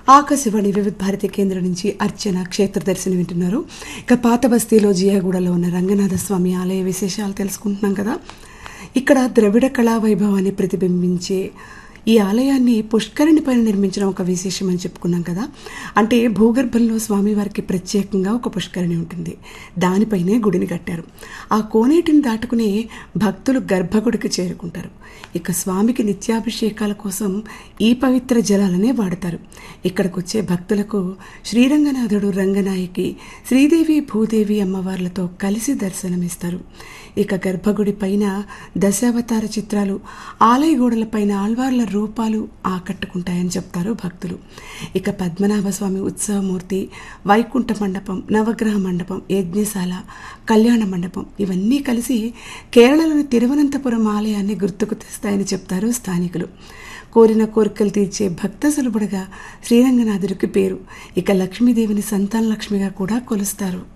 ఆకాశవాణి వివిధ భారతి కేంద్రం నుంచి అర్చన క్షేత్ర దర్శనం వింటున్నారు ఇక పాత బస్తీలో జియాగూడలో ఉన్న రంగనాథ స్వామి ఆలయ విశేషాలు తెలుసుకుంటున్నాం కదా ఇక్కడ ద్రవిడ కళా వైభవాన్ని ప్రతిబింబించే ఈ ఆలయాన్ని పుష్కరిణి పైన నిర్మించడం ఒక విశేషం అని చెప్పుకున్నాం కదా అంటే భూగర్భంలో స్వామివారికి ప్రత్యేకంగా ఒక పుష్కరిణి ఉంటుంది దానిపైనే గుడిని కట్టారు ఆ కోనేటిని దాటుకునే భక్తులు గర్భగుడికి చేరుకుంటారు ఇక స్వామికి నిత్యాభిషేకాల కోసం ఈ పవిత్ర జలాలనే వాడతారు ఇక్కడికి వచ్చే భక్తులకు శ్రీరంగనాథుడు రంగనాయకి శ్రీదేవి భూదేవి అమ్మవార్లతో కలిసి దర్శనమిస్తారు ఇక గర్భగుడి పైన దశావతార చిత్రాలు ఆలయ గోడల పైన ఆళ్వార్ల రూపాలు ఆకట్టుకుంటాయని చెప్తారు భక్తులు ఇక పద్మనాభ స్వామి ఉత్సవమూర్తి వైకుంఠ మండపం నవగ్రహ మండపం యజ్ఞశాల కళ్యాణ మండపం ఇవన్నీ కలిసి కేరళలోని తిరువనంతపురం ఆలయాన్ని గుర్తుకు తెస్తాయని చెప్తారు స్థానికులు కోరిన కోరికలు తీర్చే భక్త సులభుడుగా శ్రీరంగనాథుడికి పేరు ఇక లక్ష్మీదేవిని సంతాన లక్ష్మిగా కూడా కొలుస్తారు